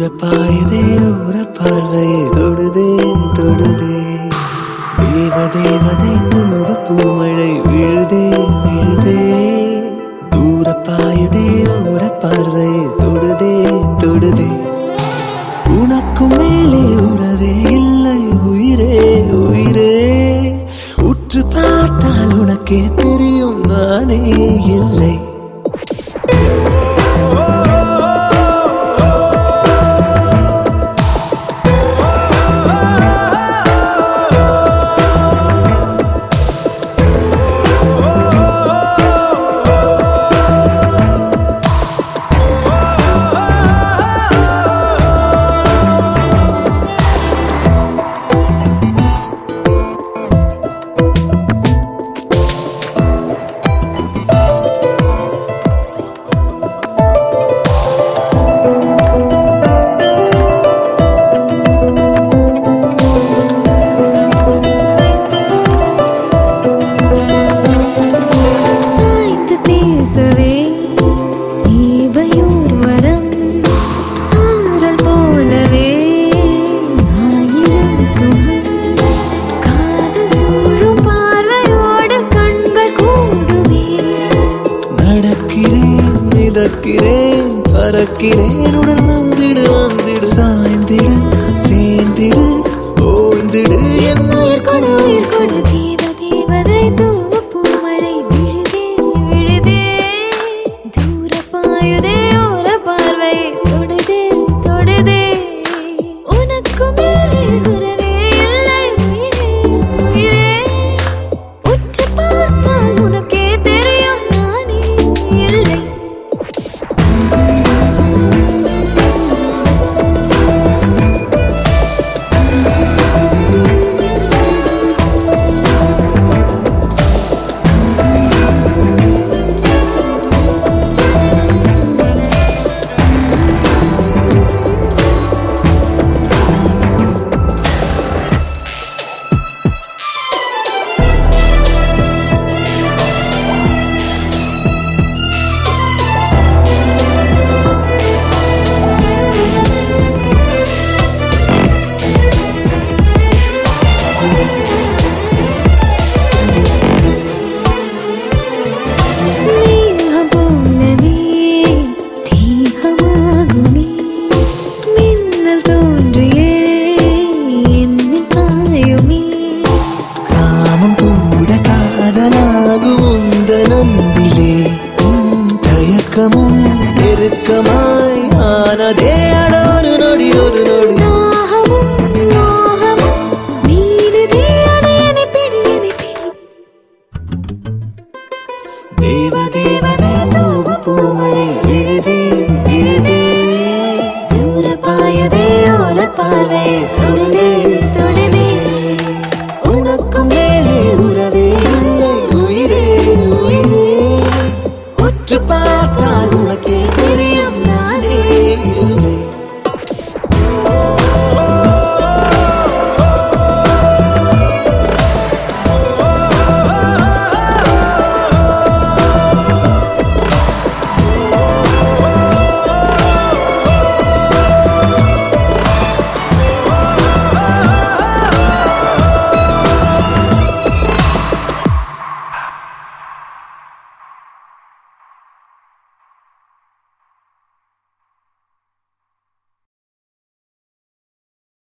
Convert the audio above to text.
பாயுதே ஊர பார்வை தொடுதே தொடுதே தேவ தேவதை தூவ பூமழை விழுதே விழுதே தூர பாயுதே ஊர பார்வை தொடுதே தொடுதே உனக்கும் மேலே உறவே இல்லை உயிரே உயிரே உற்று பார்த்தால் உனக்கே தெரியும் நானே இல்லை சாய்ந்து பேசவே இவையோர் வரம் சாரல் போலவே ஆயிரம் சுகம் காதல் சூழும் பார்வையோடு கண்கள் கூடுமே நடக்கிறேன் மிதக்கிறேன் பறக்கிறேன் உடல் வந்திடு வந்திடு சாய்ந்திடு சேர்ந்திடு ஓய்ந்திடு என் உயிர் கொடு உயிர் கொடு தேவ தேவதை தூவ பூமழை விழுதே விழுதே தூர பாயுதே ஓர பார்வை தொடுதே தொடுதே உனக்கு மேலே உறவே இல்லை உயிரே உயிரே உற்று பார்த்தால் உனக்கே தெரியும் நானே இல்லை மேகம் போலவே தீபமாகுமே மின்னல் தோன்றியே என்னில் பாயுமே காமம் கூட காதலாகும் உந்த நம்பிலே உம் தயக்கமும் நெருக்கமாய் ஆனதே அட ஒரு நொடி ஒரு நொடி தாகமும் மோகமும் நீடுதே அடையனை பிடி என்னை பிடி தேவ தேவதை பூவ பூமழை விழுதே விழுதே தூர பாயதே ஓல பார்வை தொடுதே தொடுதே உனக்கும் மேலே உறவே இல்லை உயிரே உயிரே உற்று பார்